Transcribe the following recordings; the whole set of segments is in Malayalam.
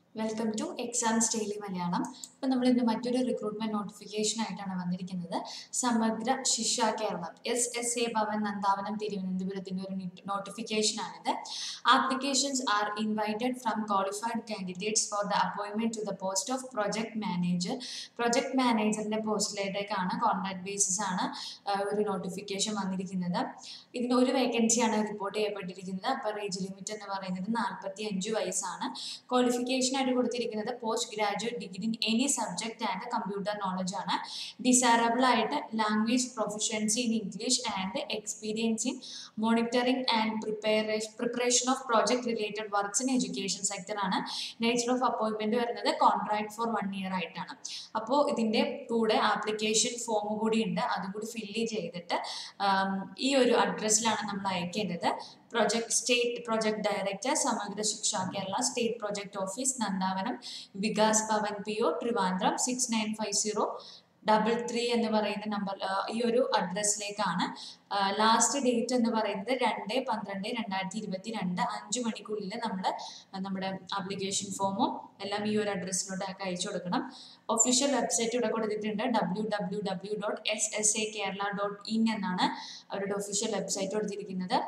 welcome to exams daily Malayalam ഇപ്പം നമ്മൾ ഇന്ന് മറ്റൊരു റിക്രൂട്ട്മെന്റ് നോട്ടിഫിക്കേഷൻ ആയിട്ടാണ് വന്നിരിക്കുന്നത് Samagra Shiksha Keralam S S A Bhavan Nandavanam തിരുവനന്തപുരത്തിൻ്റെ ഒരു നോട്ടിഫിക്കേഷൻ ആണിത് applications are invited from qualified candidates for the അപ്പോയിൻമെന്റ് to the post of project manager project മാനേജറിന്റെ പോസ്റ്റിലേക്കാണ് കോൺട്രാക്ട് ബേസിസ് ആണ് ആ, ഒരു നോട്ടിഫിക്കേഷൻ വന്നിരിക്കുന്നത് ഇതിന് ഒരു വേക്കൻസിയാണ് റിപ്പോർട്ട് ചെയ്യപ്പെട്ടിരിക്കുന്നത് അപ്പോൾ ഏജ് ലിമിറ്റ് എന്ന് പറയുന്നത് നാൽപ്പത്തി അഞ്ച് വയസ്സാണ് ക്വാളിഫിക്കേഷൻ ആയിട്ട് കൊടുത്തിരിക്കുന്നത് post graduate degree in any subject and computer knowledge ആണ് ഡിസൈറബിൾ ആയിട്ട് language proficiency in English and experience in monitoring and preparation preparation of project related works in education sector ആണ് നേച്ചർ ഓഫ് അപ്പോയിൻമെന്റ് വരുന്നത് കോൺട്രാക്ട് ഫോർ വൺ ഇയർ ആയിട്ടാണ് അപ്പോൾ ഇതിൻ്റെ കൂടെ ആപ്ലിക്കേഷൻ ഫോം കൂടി ഉണ്ട് അതും കൂടി ഫില്ല് ചെയ്തിട്ട് ആം, ഈ ഒരു അഡ്രസ്സിലാണ് നമ്മൾ അയക്കേണ്ടത് project state project director Samagra Shiksha Kerala state project office Nandavanam Vikas Bhavan P O Trivandrum six nine five zero double three എന്ന് പറയുന്ന നമ്പർ ഈ ഒരു അഡ്രസ്സിലേക്കാണ് ലാസ്റ്റ് ഡേറ്റ് എന്ന് പറയുന്നത് രണ്ട് പന്ത്രണ്ട് രണ്ടായിരത്തി ഇരുപത്തി രണ്ട് അഞ്ച് മണിക്കുള്ളിൽ നമ്മൾ നമ്മുടെ ആപ്ലിക്കേഷൻ ഫോമും എല്ലാം ഈ ഒരു അഡ്രസ്സിലോട്ടൊക്കെ അയച്ചു കൊടുക്കണം ഒഫീഷ്യൽ വെബ്സൈറ്റ് ഇവിടെ കൊടുത്തിട്ടുണ്ട് W W W dot S S A Kerala dot in എന്നാണ് അവരുടെ ഒഫീഷ്യൽ വെബ്സൈറ്റ് കൊടുത്തിരിക്കുന്നത്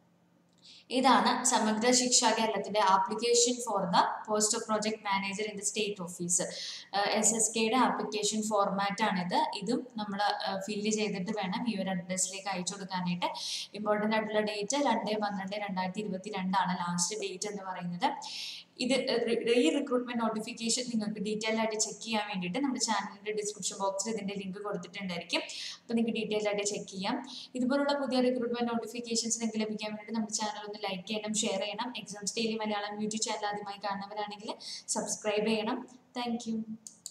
ഇതാണ് സമഗ്ര ശിക്ഷ കേരളത്തിന്റെ application for the post of project manager in the state office S S കെയുടെ ആപ്ലിക്കേഷൻ ഫോർമാറ്റ് ആണിത് ഇതും നമ്മൾ ഫില്ല് ചെയ്തിട്ട് വേണം ഈ ഒരു അഡ്രസ്സിലേക്ക് അയച്ചു കൊടുക്കാനായിട്ട് ഇമ്പോർട്ടൻ്റ് ആയിട്ടുള്ള ഡേറ്റ് രണ്ട് പന്ത്രണ്ട് രണ്ടായിരത്തി ഇരുപത്തി രണ്ടാണ് ലാസ്റ്റ് ഡേറ്റ് എന്ന് പറയുന്നത് ഇത് റി- ഈ റിക്രൂട്ട്മെന്റ് നോട്ടിഫിക്കേഷൻ നിങ്ങൾക്ക് ഡീറ്റെയിൽ ആയിട്ട് ചെക്ക് ചെയ്യാൻ വേണ്ടിയിട്ട് നമ്മുടെ ചാനലിന്റെ ഡിസ്ക്രിപ്ഷൻ ബോക്സിൽ ഇതിന്റെ ലിങ്ക് കൊടുത്തിട്ടുണ്ടായിരിക്കും അപ്പോൾ നിങ്ങൾക്ക് ഡീറ്റെയിൽ ആയിട്ട് ചെക്ക് ചെയ്യാം ഇതുപോലുള്ള പുതിയ റിക്രൂട്ട്മെന്റ് നോട്ടിഫിക്കേഷൻസ് നിങ്ങൾക്ക് ലഭിക്കാൻ വേണ്ടിയിട്ട് നമ്മുടെ ചാനൽ ഒന്ന് ലൈക്ക് ചെയ്യണം ഷെയർ ചെയ്യണം exams daily Malayalam YouTube channel ആദ്യമായി കാണുന്നവരാണെങ്കിൽ സബ്സ്ക്രൈബ് ചെയ്യണം താങ്ക്